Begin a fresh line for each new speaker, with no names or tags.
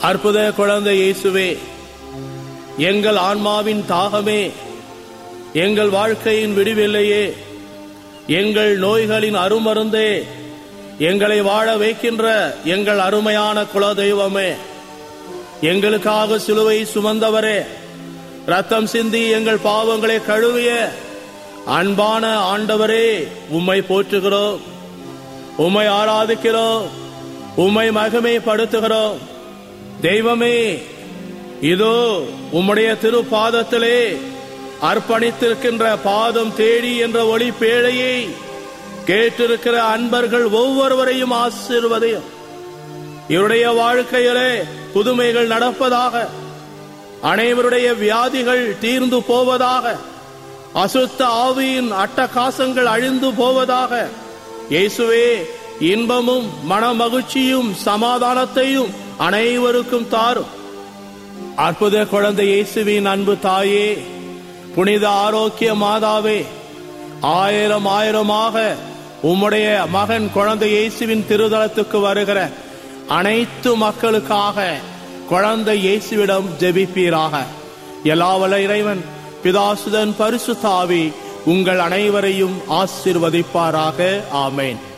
அற்புத குழந்தை இயேசுவே எங்கள் ஆன்மாவின் தாகமே எங்கள் வாழ்க்கையின் விடிவெல்லையே எங்கள் நோய்களின் அருமருந்தே எங்களை வாழ வைக்கின்ற எங்கள் அருமையான குலதெய்வமே எங்களுக்காக சிலுவை சுமந்தவரே ரத்தம் சிந்தி எங்கள் பாவங்களை கழுவிய அன்பான ஆண்டவரே உம்மை போற்றுகிறோம் உம்மை ஆராதிக்கிறோம் உம்மை மகிமைப்படுத்துகிறோம் தெய்வமே இதோ உம்முடைய திருப்பாதத்திலே அர்ப்பணித்திருக்கின்ற பாதம் தேடி என்ற ஒளி பேழையை கேட்டிருக்கிற அன்பர்கள் ஒவ்வொருவரையும் ஆசீர்வதையும் இவருடைய வாழ்க்கையிலே புதுமைகள் நடப்பதாக அனைவருடைய வியாதிகள் தீர்ந்து போவதாக அசுத்த ஆவியின் அட்டகாசங்கள் அழிந்து போவதாக இயேசுவே இன்பமும் மன மகிழ்ச்சியும் சமாதானத்தையும் அனைவருக்கும் தாரும் அற்புத குழந்தை இயேசுவின் அன்பு தாயே புனித ஆரோக்கிய மாதாவே ஆயிரம் ஆயிரமாக உம்முடைய மகன் குழந்தை இயேசுவின் திருதலத்துக்கு வருகிற அனைத்து மக்களுக்காக குழந்தை இயேசுவிடம் ஜெபிப்பீராக எல்லாவல்ல இறைவன் பிதாசுதன் பரிசுத்தாவி உங்கள் அனைவரையும் ஆசிர்வதிப்பாராக ஆமேன்